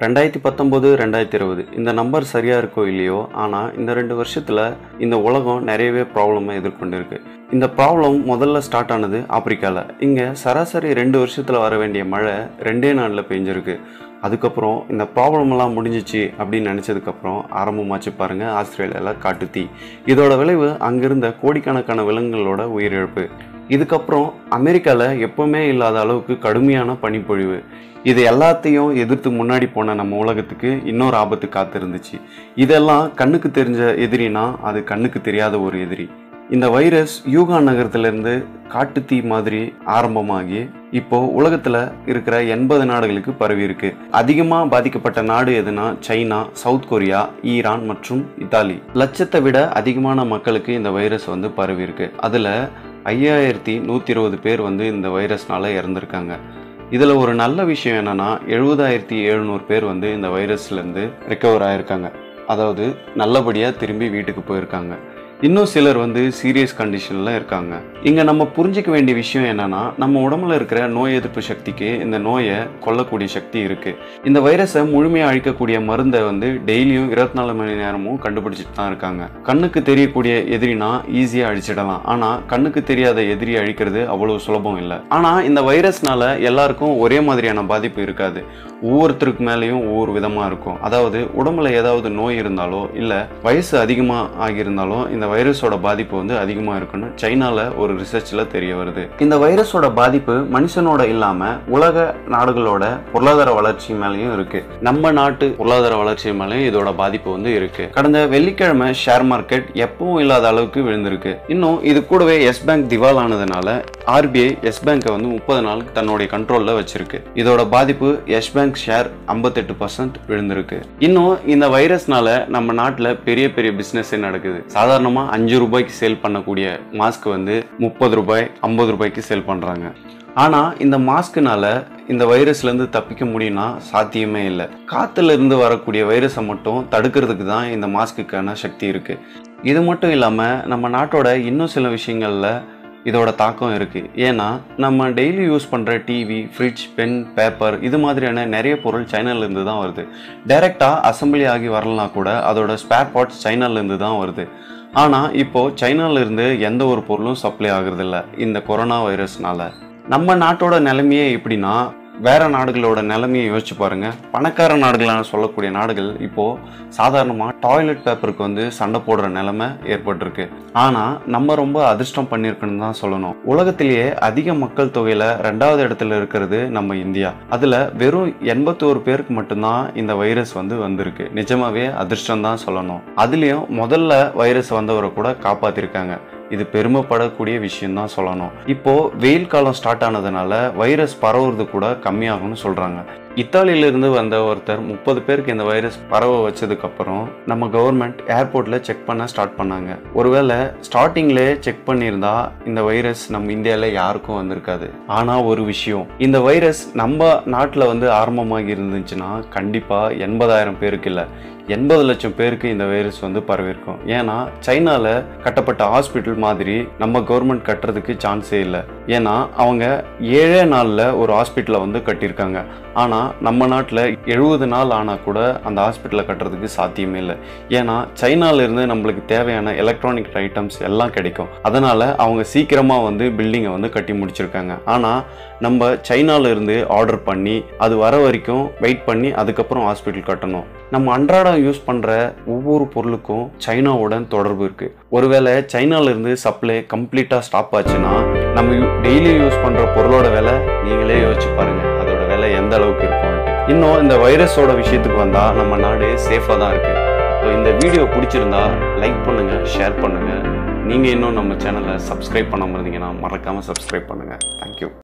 ரெண்டாயிரத்தி பத்தொம்போது ரெண்டாயிரத்தி இருபது இந்த நம்பர் சரியாக இருக்கோ இல்லையோ ஆனால் இந்த ரெண்டு வருஷத்தில் இந்த உலகம் நிறையவே ப்ராப்ளமை எதிர்கொண்டிருக்கு இந்த ப்ராப்ளம் முதல்ல ஸ்டார்ட் ஆனது ஆப்பிரிக்காவில் இங்கே சராசரி ரெண்டு வருஷத்தில் வர வேண்டிய மழை ரெண்டே நாளில் பெஞ்சிருக்கு அதுக்கப்புறம் இந்த ப்ராப்ளம் எல்லாம் முடிஞ்சிச்சு அப்படின்னு நினச்சதுக்கப்புறம் ஆரம்பமாச்சு பாருங்கள் ஆஸ்திரேலியாவில் காட்டுத்தீ இதோட விளைவு அங்கிருந்த கோடிக்கணக்கான விலங்குகளோட உயிரிழப்பு இதுக்கப்புறம் அமெரிக்காவில் எப்பவுமே இல்லாத அளவுக்கு கடுமையான பனிப்பொழிவு இது எல்லாத்தையும் எதிர்த்து முன்னாடி போன நம்ம உலகத்துக்கு இன்னொரு ஆபத்து காத்திருந்துச்சு இதெல்லாம் கண்ணுக்கு தெரிஞ்ச எதிரினா அது கண்ணுக்கு தெரியாத ஒரு எதிரி இந்த வைரஸ் யூகான் நகரத்திலிருந்து காட்டுத்தீ மாதிரி ஆரம்பமாகி இப்போ உலகத்துல இருக்கிற எண்பது நாடுகளுக்கு பரவி இருக்கு அதிகமா பாதிக்கப்பட்ட நாடு எதுனா சைனா சவுத் கொரியா ஈரான் மற்றும் இத்தாலி லட்சத்தை விட அதிகமான மக்களுக்கு இந்த வைரஸ் வந்து பரவி இருக்கு அதுல ஐயாயிரத்தி நூற்றி இருபது பேர் வந்து இந்த வைரஸ்னால இறந்துருக்காங்க இதில் ஒரு நல்ல விஷயம் என்னன்னா எழுபதாயிரத்தி எழுநூறு பேர் வந்து இந்த வைரஸ்லேருந்து ரெக்கவர் ஆயிருக்காங்க அதாவது நல்லபடியாக திரும்பி வீட்டுக்கு போயிருக்காங்க இன்னும் சிலர் வந்து சீரியஸ் கண்டிஷனில் இருக்காங்க இங்கே நம்ம புரிஞ்சிக்க வேண்டிய விஷயம் என்னன்னா நம்ம உடம்புல இருக்கிற நோய் எதிர்ப்பு சக்திக்கு இந்த நோயை கொல்லக்கூடிய சக்தி இருக்கு இந்த வைரஸை முழுமையாக அழிக்கக்கூடிய மருந்தை வந்து டெய்லியும் இருபத்தி நாலு மணி நேரமும் கண்டுபிடிச்சிட்டு தான் இருக்காங்க கண்ணுக்கு தெரியக்கூடிய எதிரினா ஈஸியாக அழிச்சிடலாம் ஆனால் கண்ணுக்கு தெரியாத எதிரி அழிக்கிறது அவ்வளோ சுலபம் இல்லை ஆனால் இந்த வைரஸ்னால எல்லாருக்கும் ஒரே மாதிரியான பாதிப்பு இருக்காது ஒவ்வொருத்தருக்கு மேலேயும் ஒவ்வொரு விதமாக இருக்கும் அதாவது உடம்புல ஏதாவது நோய் இருந்தாலோ இல்லை வயசு அதிகமாக ஆகியிருந்தாலோ இந்த வைரஸோட பாதிப்பு வந்து அதிகமாக இருக்குன்னு சைனால ஒரு ரிசர்ச்சில் தெரிய வருது இந்த வைரஸோட பாதிப்பு மனுஷனோட இல்லாமல் உலக நாடுகளோட பொருளாதார வளர்ச்சி மேலேயும் இருக்கு நம்ம நாட்டு பொருளாதார வளர்ச்சி மேலேயும் இதோட பாதிப்பு வந்து இருக்கு கடந்த வெள்ளிக்கிழமை ஷேர் மார்க்கெட் எப்பவும் இல்லாத அளவுக்கு விழுந்திருக்கு இன்னும் இது கூடவே எஸ் பேங்க் திவால் ஆனதுனால ஆர்பிஐ எஸ் பேங்கை வந்து முப்பது நாள் தன்னுடைய கண்ட்ரோலில் வச்சிருக்கு இதோட பாதிப்பு எஸ் பேங்க் ஷேர் ஐம்பத்தெட்டு பர்சன்ட் விழுந்திருக்கு இன்னும் இந்த வைரஸ்னால நம்ம நாட்டில் பெரிய பெரிய பிஸ்னஸே நடக்குது சாதாரணமாக அஞ்சு ரூபாய்க்கு சேல் பண்ணக்கூடிய மாஸ்க் வந்து முப்பது ரூபாய் ஐம்பது ரூபாய்க்கு சேல் பண்ணுறாங்க ஆனால் இந்த மாஸ்க்குனால இந்த வைரஸ்லேருந்து தப்பிக்க முடியும்னா சாத்தியமே இல்லை காற்றுல இருந்து வரக்கூடிய வைரஸை மட்டும் தடுக்கிறதுக்கு தான் இந்த மாஸ்க்குக்கான சக்தி இருக்குது இது மட்டும் இல்லாமல் நம்ம நாட்டோட இன்னும் சில விஷயங்களில் இதோட தாக்கம் இருக்குது ஏன்னா நம்ம டெய்லி யூஸ் பண்ணுற டிவி ஃப்ரிட்ஜ் பென் பேப்பர் இது மாதிரியான நிறைய பொருள் சைனாலேருந்து தான் வருது டைரெக்டாக அசம்பிளி ஆகி வரலனா கூட அதோட ஸ்பேர் பார்ட்ஸ் சைனாலேருந்து தான் வருது ஆனால் இப்போது சைனாலேருந்து எந்த ஒரு பொருளும் சப்ளை ஆகுறதில்ல இந்த கொரோனா வைரஸ்னால நம்ம நாட்டோட நிலைமையே எப்படின்னா வேற நாடுகளோட நிலைமையை யோசிச்சு பாருங்க பணக்கார நாடுகளான சொல்லக்கூடிய நாடுகள் இப்போ சாதாரணமா டாய்லெட் பேப்பருக்கு வந்து சண்டை போடுற நிலைமை ஏற்பட்டிருக்கு ஆனா நம்ம ரொம்ப அதிர்ஷ்டம் பண்ணியிருக்குன்னு தான் சொல்லணும் உலகத்திலேயே அதிக மக்கள் தொகையில ரெண்டாவது இடத்துல இருக்கிறது நம்ம இந்தியா அதுல வெறும் எண்பத்தோரு பேருக்கு மட்டும்தான் இந்த வைரஸ் வந்து வந்திருக்கு நிஜமாவே அதிர்ஷ்டம் தான் சொல்லணும் அதுலயும் முதல்ல வைரஸ் வந்தவரை கூட காப்பாத்திருக்காங்க இது பெருமைப்படக்கூடிய விஷயம் தான் சொல்லணும் இப்போ வெயில் காலம் ஸ்டார்ட் ஆனதுனால வைரஸ் பரவுறது கூட கம்மியாகும்னு சொல்றாங்க இத்தாலியிலிருந்து வந்த ஒருத்தர் முப்பது பேருக்கு இந்த வைரஸ் பரவ வச்சதுக்கு அப்புறம் நம்ம கவர்மெண்ட் ஏர்போர்ட்ல செக் பண்ண ஸ்டார்ட் பண்ணாங்க ஒருவேளை ஸ்டார்டிங்லே செக் பண்ணியிருந்தா இந்த வைரஸ் நம்ம இந்தியாவில் யாருக்கும் வந்திருக்காது ஆனா ஒரு விஷயம் இந்த வைரஸ் நம்ம நாட்டில் வந்து ஆரம்பமாகி இருந்துச்சுன்னா கண்டிப்பா எண்பதாயிரம் பேருக்கு இல்லை எண்பது லட்சம் பேருக்கு இந்த வைரஸ் வந்து பரவிருக்கும் ஏன்னா சைனால கட்டப்பட்ட ஹாஸ்பிட்டல் மாதிரி நம்ம கவர்மெண்ட் கட்டுறதுக்கு சான்ஸே இல்லை ஏன்னா அவங்க ஏழே நாளில் ஒரு ஹாஸ்பிட்டலை வந்து கட்டியிருக்காங்க ஆனால் நம்ம நாட்டில் எழுபது நாள் ஆனால் கூட அந்த ஹாஸ்பிட்டலை கட்டுறதுக்கு சாத்தியமே இல்லை ஏன்னா சைனாலேருந்து நம்மளுக்கு தேவையான எலக்ட்ரானிக் ஐட்டம்ஸ் எல்லாம் கிடைக்கும் அதனால் அவங்க சீக்கிரமாக வந்து பில்டிங்கை வந்து கட்டி முடிச்சிருக்காங்க ஆனால் நம்ம சைனாலேருந்து ஆர்டர் பண்ணி அது வர வரைக்கும் வெயிட் பண்ணி அதுக்கப்புறம் ஹாஸ்பிட்டல் கட்டணும் நம்ம அன்றாடம் யூஸ் பண்ணுற ஒவ்வொரு பொருளுக்கும் சைனாவுடன் தொடர்பு இருக்குது ஒருவேளை சைனாலேருந்து சப்ளை கம்ப்ளீட்டாக ஸ்டாப் ஆச்சுன்னா நம்ம டெய்லி யூஸ் பண்ணுற பொருளோட விலை நீங்களே யோசிச்சு பாருங்கள் அதோட விலை எந்த அளவுக்கு இருக்கும்ட்டு இன்னும் இந்த வைரஸோட விஷயத்துக்கு வந்தால் நம்ம நாடு சேஃபாக தான் இருக்குது ஸோ இந்த வீடியோ பிடிச்சிருந்தா லைக் பண்ணுங்கள் ஷேர் பண்ணுங்கள் நீங்கள் இன்னும் நம்ம சேனலை சப்ஸ்கிரைப் பண்ணாமல் இருந்தீங்கன்னா மறக்காமல் சப்ஸ்கிரைப் பண்ணுங்கள் தேங்க்யூ